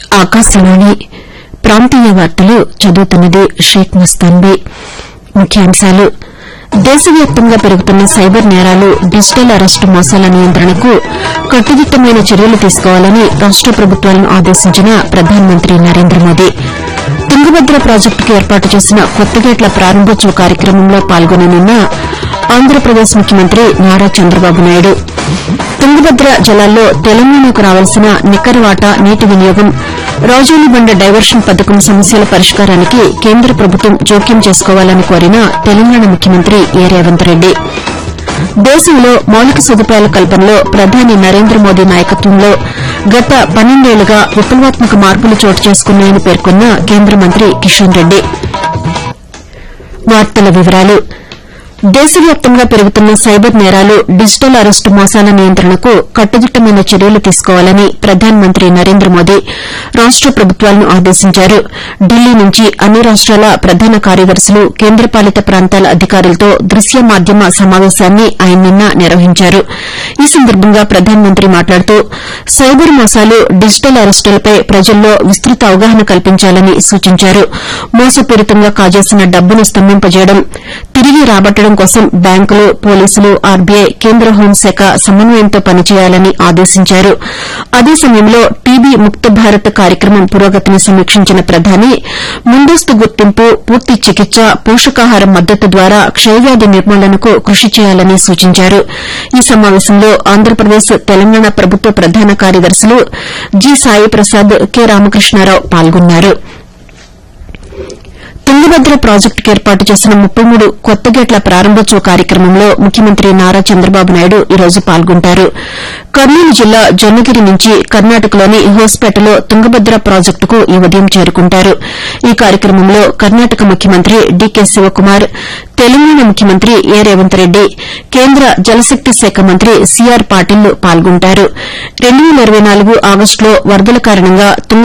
ఆకాశవాణి ప్రాంతీయ వార్తలు చదువుతున్నది షేక్ మస్తాన్బీ ముఖ్యాంశాలు దేశవ్యాప్తంగా పెరుగుతున్న సైబర్ నేరాలు డిజిటల్ అరెస్టు మోసాల నియంత్రణకు కట్టుదిట్టమైన చర్యలు తీసుకోవాలని రాష్ట ప్రభుత్వాలను ఆదేశించిన ప్రధానమంత్రి నరేంద్ర మోదీ తుంగభద్ర ప్రాజెక్టుకు ఏర్పాటు చేసిన కొత్తగేట్ల ప్రారంభోత్సవ కార్యక్రమంలో పాల్గొననున్న ఆంధ్రప్రదేశ్ ముఖ్యమంత్రి నారా చంద్రబాబు నాయుడు తుంగభద్ర జలాల్లో తెలంగాణకు రావాల్సిన నికర వాటా నీటి వినియోగం రాజోలిబండ డైవర్షన్ పథకం సమస్యల పరిష్కారానికి కేంద్ర ప్రభుత్వం జోక్యం చేసుకోవాలని కోరిన తెలంగాణ ముఖ్యమంత్రి ఏ రేవంత్ రెడ్డి దేశంలో మౌలిక సదుపాయాల కల్పనలో ప్రధాని నరేంద్ర మోదీ నాయకత్వంలో గత పన్నెండేళ్లుగా విప్లవాత్మక మార్పులు చోటు చేసుకున్నాయని పేర్కొన్న కేంద్ర మంత్రి కిషన్ రెడ్డి వార్తల వివరాలు దేశవ్యాప్తంగా పెరుగుతున్న సైబర్ నేరాలు డిజిటల్ అరెస్టు మోసాల నియంత్రణకు కట్టుదిట్టమైన చర్యలు తీసుకోవాలని ప్రధానమంత్రి నరేంద్ర మోదీ రాష్ట ప్రభుత్వాలను ఆదేశించారు ఢిల్లీ నుంచి అన్ని రాష్టాల ప్రధాన కార్యదర్శులు కేంద్రపాలిత ప్రాంతాల అధికారులతో దృశ్య మాధ్యమ సమావేశాన్ని ఆయన నిన్న నిర్వహించారు ఈ సందర్భంగా ప్రధానమంత్రి మాట్లాడుతూ సైబర్ మోసాలు డిజిటల్ అరెస్టులపై ప్రజల్లో విస్తృత అవగాహన కల్పించాలని సూచించారు మోసపూరితంగా కాజేసిన డబ్బును స్తంభింపజేయడం తిరిగి రాబట్టడం కోసం బ్యాంకులు పోలీసులు ఆర్బీఐ కేంద్ర హోంశాఖ సమన్వయంతో పనిచేయాలని ఆదేశించారు అదే సమయంలో టీబీ ముక్త భారత్ కార్యక్రమం పురోగతిని సమీక్షించిన ప్రధాని ముందస్తు గుర్తింపు పూర్తి చికిత్స పోషకాహార మద్దతు ద్వారా క్షయవ్యాధి నిర్మూలనకు కృషి చేయాలని సూచించారు ఈ సమావేశంలో ఆంధ్రప్రదేశ్ తెలంగాణ ప్రభుత్వ ప్రధాన కార్యదర్శులు జి సాయి ప్రసాద్ కె రామకృష్ణారావు పాల్గొన్నారు తుంగభద్ర ప్రాజెక్టుకు ఏర్పాటు చేసిన ముప్పై మూడు కొత్త గేట్ల ప్రారంభోత్సవ కార్యక్రమంలో ముఖ్యమంత్రి నారా చంద్రబాబు నాయుడు ఈ రోజు పాల్గొంటారు కర్నూలు జిల్లా జొన్నగిరి నుంచి కర్ణాటకలోని హోస్పేటలో తుంగభద్ర ప్రాజెక్టుకు ఈ ఉదయం చేరుకుంటారు ఈ కార్యక్రమంలో కర్ణాటక ముఖ్యమంత్రి డీకే శివకుమార్ తెలంగాణ ముఖ్యమంత్రి ఏ రేవంత్ రెడ్డి కేంద్ర జలశక్తి శాఖ మంత్రి సీఆర్ పాటిల్ పాల్గొంటారు ఆగస్టులో వరదల కారణంగా తుంగ